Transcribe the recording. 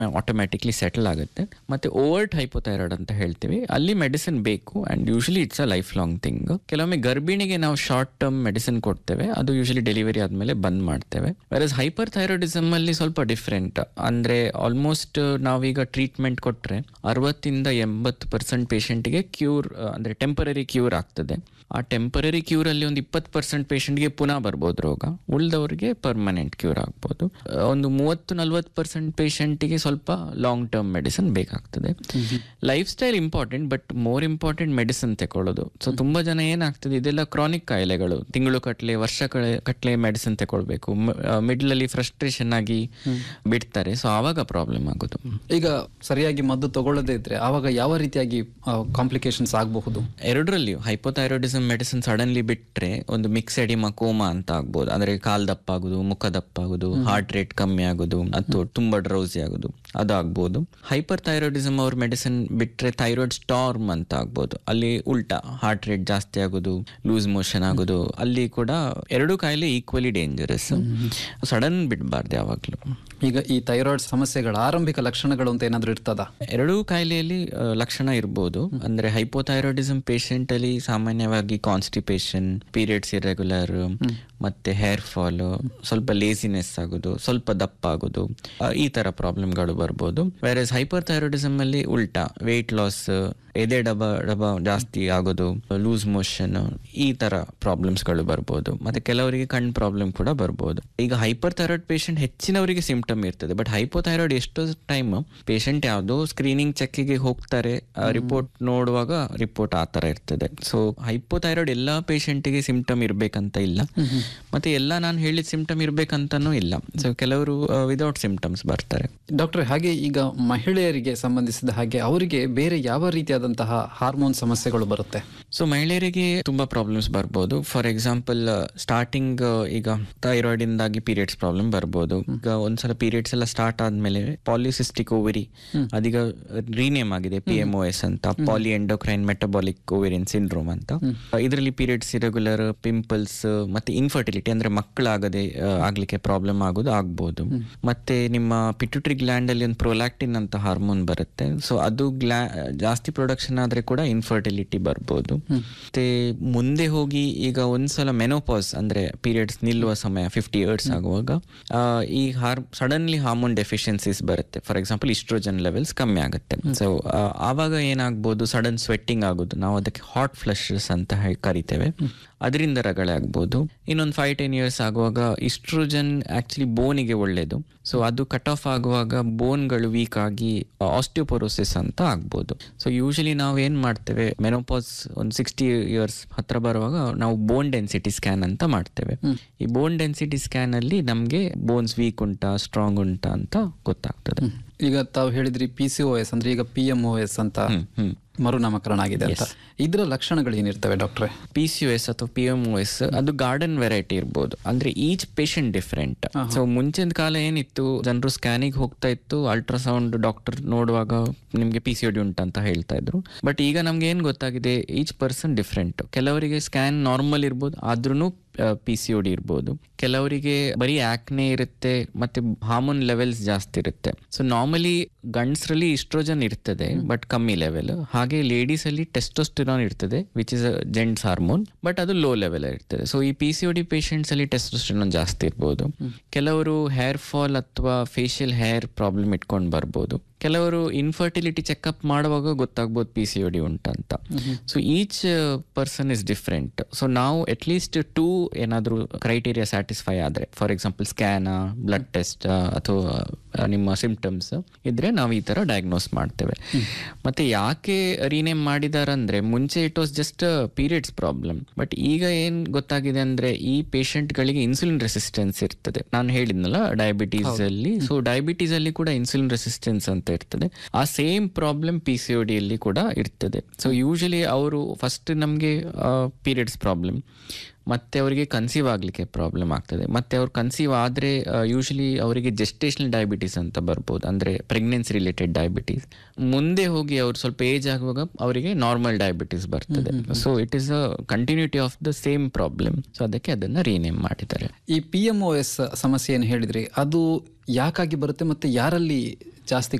automatically settle ಆಗುತ್ತೆ ಮತ್ತೆ overt hypothyroid ಅಂತ ಹೇಳ್ತೀವಿ ಅಲ್ಲಿ ಮೆಡಿಸಿನ್ ಬೇಕು and usually it's a lifelong thing ಕೆಲವೊಮ್ಮೆ ಗರ್ಭಿಣಿಗೆ ನಾವು ಶಾರ್ಟ್ ಟರ್ಮ್ ಮೆಡಿಸಿನ್ ಕೊಡ್ತೇವೆ ಅದು ಯೂಶಲಿ ಡೆಲಿವರಿ ಆದ್ಮೇಲೆ ಬಂದ್ ಮಾಡ್ತೇವೆ ವೆರಸ್ ಹೈಪರ್ ಥೈರಾಯ್ಡಿಸಮ್ ಅಲ್ಲಿ ಸ್ವಲ್ಪ ಡಿಫ್ರೆಂಟ್ ಅಂದ್ರೆ ಆಲ್ಮೋಸ್ಟ್ ನಾವೀಗ ಟ್ರೀಟ್ಮೆಂಟ್ ಕೊಟ್ರೆ ಅರವತ್ತಿಂದ ಎಂಬತ್ತು ಪರ್ಸೆಂಟ್ ಪೇಷಂಟ್ಗೆ ಕ್ಯೂರ್ ಅಂದ್ರೆ ಟೆಂಪರರಿ ಕ್ಯೂರ್ ಆಗ್ತದೆ ಆ ಟೆಂಪರರಿ ಕ್ಯೂರ್ ಅಲ್ಲಿ ಒಂದು ಇಪ್ಪತ್ತು ಪರ್ಸೆಂಟ್ ಪೇಷಂಟ್ಗೆ ಪುನಃ ಬರ್ಬೋದು ರೋಗ ಉಳಿದವರಿಗೆ ಪರ್ಮನೆಂಟ್ ಕ್ಯೂರ್ ಆಗ್ಬೋದು ಆ, ಒಂದು ಮೂವತ್ತು ನಲ್ವತ್ತು ಪರ್ಸೆಂಟ್ ಪೇಷಂಟಿಗೆ ಸ್ವಲ್ಪ ಲಾಂಗ್ ಟರ್ಮ್ ಮೆಡಿಸಿನ್ ಬೇಕಾಗ್ತದೆ lifestyle important but more important medicine ತಗೊಳ್ಳೋದು ಸೊ ತುಂಬಾ ಜನ ಏನಾಗ್ತದೆ ಇದೆಲ್ಲ ಕ್ರಾನಿಕ್ ಕಾಯಿಲೆಗಳು ತಿಂಗಳು ಕಟ್ಲೆ ವರ್ಷ ಕಟ್ಲೆ ಮೆಡಿಸಿನ್ ತಗೊಳ್ಬೇಕು ಮಿಡ್ಲ್ ಅಲ್ಲಿ ಫ್ರಸ್ಟ್ರೇಷನ್ ಆಗಿ ಬಿಡ್ತಾರೆ ಸೊ ಆವಾಗ ಪ್ರಾಬ್ಲಮ್ ಆಗೋದು ಈಗ ಸರಿಯಾಗಿ ಮದ್ದು ತಗೊಳ್ಳದೇ ಇದ್ರೆ ಆವಾಗ ಯಾವ ರೀತಿಯಾಗಿ ಕಾಂಪ್ಲಿಕೇಶನ್ಸ್ ಆಗಬಹುದು ಎರಡರಲ್ಲಿಯೂ ಹೈಪೋಥೈರಾಯ್ಡಿಸಮ್ ಮೆಡಿಸಿನ್ ಸಡನ್ಲಿ ಬಿಟ್ರೆ ಒಂದು ಮಿಕ್ಸ್ ಎಡಿಮಾ ಕೋಮಾ ಅಂತ ಆಗ್ಬೋದು ಅಂದ್ರೆ ಕಾಲ್ ದಪ್ಪ ಆಗುದು ಮುಖ ದಪ್ಪ ಆಗುದು ಹಾರ್ಟ್ ರೇಟ್ ಕಮ್ಮಿ ಆಗುದು ಅಥವಾ ತುಂಬಾ ಡ್ರೌಸಿ ಆಗುದು ಅದು ಆಗ್ಬೋದು ಹೈಪರ್ ಥೈರಾಯ್ಡಿಸಮ್ ಅವ್ರ ಮೆಡಿಸಿನ್ ಬಿಟ್ರೆ ಥೈರಾಯ್ಡ್ ಸ್ಟಾರ್ಮ್ ಅಂತ ಆಗ್ಬೋದು ಅಲ್ಲಿ ಉಲ್ಟಾ ಹಾರ್ಟ್ ರೇಟ್ ಜಾಸ್ತಿ ಆಗುದು ಲೂಸ್ ಮೋಷನ್ ಆಗುದು ಅಲ್ಲಿ ಕೂಡ ಎರಡು ಕಾಯಿಲೆ ಈಕ್ವಲಿ ಡೇಂಜರಸ್ ಸಡನ್ ಬಿಡಬಾರ್ದು ಯಾವಾಗ್ಲೂ ಈಗ ಈ ಥೈರಾಯ್ಡ್ ಸಮಸ್ಯೆಗಳ ಆರಂಭಿಕ ಲಕ್ಷಣಗಳು ಅಂತ ಏನಾದ್ರೂ ಇರ್ತದಾ ಎರಡೂ ಕಾಯಿಲೆಯಲ್ಲಿ ಆ, ಲಕ್ಷಣ ಇರ್ಬೋದು ಅಂದ್ರೆ ಹೈಪೋಥೈರಾಯ್ಡಿಸಮ್ ಪೇಷಂಟ್ ಅಲ್ಲಿ ಸಾಮಾನ್ಯವಾಗಿ ಕಾನ್ಸ್ಟಿಪೇಷನ್ ಪೀರಿಯಡ್ಸ್ ಇರೆಗ್ಯುಲರ್ ಮತ್ತೆ ಹೇರ್ ಫಾಲ್ ಸ್ವಲ್ಪ ಲೇಸಿನೆಸ್ ಆಗೋದು ಸ್ವಲ್ಪ ದಪ್ಪ ಆಗೋದು ಆ, ಈ ತರ ಪ್ರಾಬ್ಲಮ್ಗಳು ಬರ್ಬೋದು ಬೇರೆ ಹೈಪರ್ ಥೈರಾಯ್ಡಿಸಮ್ ಅಲ್ಲಿ ಉಲ್ಟಾ ವೆಯ್ಟ್ ಲಾಸ್ ಎದೆ ಡಬ ಡಬ ಜಾಸ್ತಿ ಆಗೋದು ಲೂಸ್ ಮೋಷನ್ ಈ ತರ ಪ್ರಾಬ್ಲಮ್ಸ್ಗಳು ಬರ್ಬೋದು ಮತ್ತೆ ಕೆಲವರಿಗೆ ಕಣ್ ಪ್ರಾಬ್ಲಮ್ ಕೂಡ ಬರ್ಬೋದು ಈಗ ಹೈಪರ್ ಥೈರಾಯ್ಡ್ ಪೇಷಂಟ್ ಹೆಚ್ಚಿನವರಿಗೆ ಸಿಂಪ್ಟಮ್ ಇರ್ತದೆ ಬಟ್ ಹೈಪೋಥೈರಾಯ್ಡ್ ಎಷ್ಟೋ ಟೈಮ್ ಪೇಷಂಟ್ ಯಾವುದೋ ಸ್ಕ್ರೀನಿಂಗ್ ಚೆಕ್ಕಿಗೆ ಹೋಗ್ತಾರೆ ರಿಪೋರ್ಟ್ ನೋಡುವಾಗ ರಿಪೋರ್ಟ್ ಆ ತರ ಇರ್ತದೆ ಸೊ ಹೈಪೋಥೈರಾಯ್ಡ್ ಎಲ್ಲಾ ಪೇಷಂಟಿಗೆ ಸಿಂಪ್ಟಮ್ ಇರ್ಬೇಕಂತ ಇಲ್ಲ ಮತ್ತೆ ಎಲ್ಲ ನಾನು ಹೇಳಿದ ಸಿಂಪ್ಟಮ್ ಇರ್ಬೇಕಂತನೂ ಇಲ್ಲ ಸೊ ಕೆಲವರು ವಿದೌಟ್ ಸಿಂಪ್ಟಮ್ಸ್ ಬರ್ತಾರೆ ಡಾಕ್ಟರ್ ಹಾಗೆ ಈಗ ಮಹಿಳೆಯರಿಗೆ ಸಂಬಂಧಿಸಿದ ಹಾಗೆ ಅವರಿಗೆ ಬೇರೆ ಯಾವ ರೀತಿಯಾದಂತಹ ಹಾರ್ಮೋನ್ ಸಮಸ್ಯೆಗಳು ಬರುತ್ತೆ ಸೊ ಮಹಿಳೆಯರಿಗೆ ತುಂಬಾ ಪ್ರಾಬ್ಲಮ್ಸ್ ಬರ್ಬೋದು ಫಾರ್ ಎಕ್ಸಾಂಪಲ್ ಸ್ಟಾರ್ಟಿಂಗ್ ಈಗ ಥೈರಾಯ್ಡ್ ಇಂದಾಗಿ ಪೀರಿಯಡ್ಸ್ ಪ್ರಾಬ್ಲಮ್ ಬರ್ಬೋದು ಈಗ ಒಂದ್ಸಲ ಪೀರಿಯಡ್ಸ್ ಎಲ್ಲ ಸ್ಟಾರ್ಟ್ ಆದ್ಮೇಲೆ ಪಾಲಿಸಿಸ್ಟಿಕ್ ಓವರಿ ಅದೀಗ ರೀನೇಮ್ ಆಗಿದೆ ಪಿ ಎಂ ಒ ಎಸ್ ಅಂತ poly endocrine metabolic ovarian syndrome ಅಂತ ಇದರಲ್ಲಿ ಪೀರಿಯಡ್ಸ್ ಇರೆಗ್ಯುಲರ್ ಪಿಂಪಲ್ಸ್ ಮತ್ತೆ ಇನ್ಫರ್ಟಿಲಿಟಿ ಅಂದ್ರೆ ಮಕ್ಕಳಾಗದೆ ಆ, ಆಗ್ಲಿಕ್ಕೆ ಪ್ರಾಬ್ಲಮ್ ಆಗೋದು ಆಗ್ಬೋದು ಮತ್ತೆ ನಿಮ್ಮ ಪಿಟ್ಯುಟ್ರಿ ಗ್ಲ್ಯಾಂಡ್ ಅಲ್ಲಿ ಒಂದು ಪ್ರೊಲ್ಯಾಕ್ಟಿನ್ ಅಂತ ಹಾರ್ಮೋನ್ ಬರುತ್ತೆ ಸೊ ಅದು ಗ್ಲಾ ಜಾಸ್ತಿ ಪ್ರೊಡಕ್ಷನ್ ಆದ್ರೆ ಕೂಡ ಇನ್ಫರ್ಟಿಲಿಟಿ ಬರ್ಬೋದು ಮತ್ತೆ ಮುಂದೆ ಹೋಗಿ ಈಗ ಒಂದ್ಸಲ ಮೆನೋಪಾಸ್ ಅಂದ್ರೆ ಪೀರಿಯಡ್ಸ್ ನಿಲ್ಲುವ ಸಮಯ ಫಿಫ್ಟಿ ಇಯರ್ಸ್ ಆಗುವಾಗ ಆ, ಈ ಹಾರ್ ಸಡನ್ಲಿ ಹಾರ್ಮೋನ್ ಡೆಫಿಷಿಯನ್ಸೀಸ್ ಬರುತ್ತೆ ಫಾರ್ ಎಕ್ಸಾಂಪಲ್ ಇಸ್ಟ್ರೋಜನ್ ಲೆವೆಲ್ಸ್ ಕಮ್ಮಿ ಆಗುತ್ತೆ ಸೊ ಆವಾಗ ಏನಾಗ್ಬೋದು ಸಡನ್ ಸ್ವೆಟ್ಟಿಂಗ್ ಆಗೋದು ನಾವು ಅದಕ್ಕೆ ಹಾಟ್ ಫ್ಲಶಸ್ ಅಂತ ಹೇಳಿ ಕರಿತೇವೆ ಅದರಿಂದ ರಗಳೆ ಆಗ್ಬೋದು ಇನ್ನೊಂದು ಫೈವ್ ಟೆನ್ ಇಯರ್ಸ್ ಆಗುವಾಗ ಇಸ್ಟ್ರೋಜನ್ ಆಕ್ಚುಲಿ ಬೋನಿಗೆ ಒಳ್ಳೇದು ಸೊ ಅದು ಕಟ್ ಆಫ್ ಆಗುವಾಗ ಬೋನ್ಗಳು ವೀಕ್ ಆಗಿ ಆಸ್ಟಿಯೋಪೊರೋಸಿಸ್ ಅಂತ ಆಗ್ಬೋದು ಸೊ ಯೂಶಲಿ ನಾವು ಏನ್ ಮಾಡ್ತೇವೆ ಮೆನೋಪಾಸ್ ಒಂದು ಸಿಕ್ಸ್ಟಿ ಇಯರ್ಸ್ ಹತ್ರ ಬರುವಾಗ ನಾವು ಬೋನ್ ಡೆನ್ಸಿಟಿ ಸ್ಕ್ಯಾನ್ ಅಂತ ಮಾಡ್ತೇವೆ ಈ ಬೋನ್ ಡೆನ್ಸಿಟಿ ಸ್ಕ್ಯಾನ್ ಅಲ್ಲಿ ನಮ್ಗೆ ಬೋನ್ಸ್ ವೀಕ್ ಉಂಟಾ ಸ್ಟ್ರಾಂಗ್ ಉಂಟಾ ಅಂತ ಗೊತ್ತಾಗ್ತದೆ ಈಗ ತಾವು ಹೇಳಿದ್ರಿ ಪಿ ಸಿ ಓ ಎಸ್ ಅಂದ್ರೆ ಈಗ ಪಿ ಎಂ ಒ ಎಸ್ ಅಂತ ಹ್ಮ್ ಹ್ಮ್ ಮರುನಾಮಕರಣ ಆಗಿದೆ ಅಂತ ಇದರ ಲಕ್ಷಣಗಳು ಏನಿರ್ತವೆ ಡಾಕ್ಟ್ರೆ ಪಿ ಸಿ ಎಸ್ ಅಥವಾ ಪಿ ಎಂ ಎಸ್ ಅದು ಗಾರ್ಡನ್ ವೆರೈಟಿ ಇರ್ಬೋದು ಅಂದ್ರೆ ಈಚ್ ಪೇಷಂಟ್ ಡಿಫ್ರೆಂಟ್ ಸೊ ಮುಂಚಿನ ಕಾಲ ಏನಿತ್ತು ಜನರು ಸ್ಕ್ಯಾನಿಗೆ ಹೋಗ್ತಾ ಇತ್ತು ಅಲ್ಟ್ರಾಸೌಂಡ್ ಡಾಕ್ಟರ್ ನೋಡುವಾಗ ನಿಮ್ಗೆ ಪಿ ಸಿ ಡಿ ಉಂಟಂತ ಹೇಳ್ತಾ ಇದ್ರು ಬಟ್ ಈಗ ನಮ್ಗೆ ಏನ್ ಗೊತ್ತಾಗಿದೆ ಈಚ್ ಪರ್ಸನ್ ಡಿಫ್ರೆಂಟ್ ಕೆಲವರಿಗೆ ಸ್ಕ್ಯಾನ್ ನಾರ್ಮಲ್ ಇರ್ಬೋದು ಆದ್ರೂ ಪಿ ಸಿ ಡಿ ಇರ್ಬೋದು ಕೆಲವರಿಗೆ ಬರೀ ಆಕ್ನೆ ಇರುತ್ತೆ ಮತ್ತೆ ಹಾರ್ಮೋನ್ ಲೆವೆಲ್ಸ್ ಜಾಸ್ತಿ ಇರುತ್ತೆ ಸೊ ನಾರ್ಮಲಿ ಗಂಡಸರಲ್ಲಿ ಇಸ್ಟ್ರೋಜನ್ ಇರ್ತದೆ ಬಟ್ ಕಮ್ಮಿ ಲೆವೆಲ್ ಹಾಗೆ ಲೇಡೀಸ್ ಅಲ್ಲಿ ಟೆಸ್ಟೋಸ್ಟಿರಾನ್ ಇರ್ತದೆ which is gents hormone but ಅದು ಲೋ ಲೆವೆಲ್ ಇರ್ತದೆ ಸೊ ಈ ಪಿ ಸಿ ಡಿ ಪೇಷಂಟ್ಸ್ ಅಲ್ಲಿ ಟೆಸ್ಟೋಸ್ಟಿರಾನ್ ಜಾಸ್ತಿ ಇರ್ಬೋದು ಕೆಲವರು ಹೇರ್ ಫಾಲ್ ಅಥವಾ ಫೇಶಿಯಲ್ ಹೇರ್ ಪ್ರಾಬ್ಲಮ್ ಇಟ್ಕೊಂಡು ಬರ್ಬೋದು ಕೆಲವರು ಇನ್ಫರ್ಟಿಲಿಟಿ ಚೆಕ್ಅಪ್ ಮಾಡುವಾಗ ಗೊತ್ತಾಗ್ಬೋದು ಪಿ ಸಿ ಡಿ ಉಂಟಂತ so each person is different so ನಾವು ಅಟ್ ಲೀಸ್ಟ್ ಟೂ ಏನಾದರೂ ಕ್ರೈಟೀರಿಯಾ ಸ್ಯಾಟಿಸ್ಫೈ ಆದರೆ ಫಾರ್ ಎಕ್ಸಾಂಪಲ್ ಸ್ಕ್ಯಾನ ಬ್ಲಡ್ ಟೆಸ್ಟ್ ಅಥವಾ ಆ, ನಿಮ್ಮ ಸಿಂಪ್ಟಮ್ಸ್ ಇದ್ರೆ ನಾವು ಈ ತರ ಡಯಾಗ್ನೋಸ್ ಮಾಡ್ತೇವೆ ಮತ್ತೆ ಯಾಕೆ ರೀನೇಮ್ ಮಾಡಿದಾರಂದ್ರೆ ಮುಂಚೆ it was just periods problem but ಈಗ ಏನ್ ಗೊತ್ತಾಗಿದೆ ಅಂದ್ರೆ ಈ patient ಗಳಿಗೆ ಇನ್ಸುಲಿನ್ ರೆಸಿಸ್ಟೆನ್ಸ್ ಇರ್ತದೆ ನಾನು ಹೇಳಿದ್ನಲ್ಲ ಡಯಾಬಿಟೀಸ್ ಅಲ್ಲಿ ಸೊ ಡಯಾಬಿಟೀಸ್ ಅಲ್ಲಿ ಕೂಡ ಇನ್ಸುಲಿನ್ ರೆಸಿಸ್ಟೆನ್ಸ್ ಅಂತ ಇರ್ತದೆ ಆ ಸೇಮ್ ಪ್ರಾಬ್ಲಮ್ ಪಿ ಸಿ ಅಲ್ಲಿ ಕೂಡ ಇರ್ತದೆ ಸೊ ಯೂಶಲಿ ಅವರು ಫಸ್ಟ್ ನಮಗೆ ಪೀರಿಯಡ್ಸ್ ಪ್ರಾಬ್ಲಮ್ ಮತ್ತೆ ಅವರಿಗೆ ಕನ್ಸೀವ್ ಆಗಲಿಕ್ಕೆ ಪ್ರಾಬ್ಲಮ್ ಆಗ್ತದೆ ಮತ್ತೆ ಅವ್ರು ಕನ್ಸೀವ್ ಆದರೆ ಯೂಶಲಿ ಅವರಿಗೆ ಜೆಸ್ಟೇಷನಲ್ ಡಯಾಬಿಟೀಸ್ ಅಂತ ಬರ್ಬೋದು ಅಂದರೆ ಪ್ರೆಗ್ನೆನ್ಸಿ ರಿಲೇಟೆಡ್ ಡಯಾಬಿಟೀಸ್ ಮುಂದೆ ಹೋಗಿ ಅವ್ರು ಸ್ವಲ್ಪ ಏಜ್ ಆಗುವಾಗ ಅವರಿಗೆ ನಾರ್ಮಲ್ ಡಯಾಬಿಟೀಸ್ ಬರ್ತದೆ so it is a continuity of the same problem so ಅದಕ್ಕೆ ಅದನ್ನು ರೀನೇಮ್ ಮಾಡಿದ್ದಾರೆ ಈ ಪಿ ಎಂ ಒ ಎಸ್ ಸಮಸ್ಯೆ ಏನು ಹೇಳಿದ್ರಿ ಅದು ಯಾಕಾಗಿ ಬರುತ್ತೆ ಮತ್ತೆ ಯಾರಲ್ಲಿ ಜಾಸ್ತಿ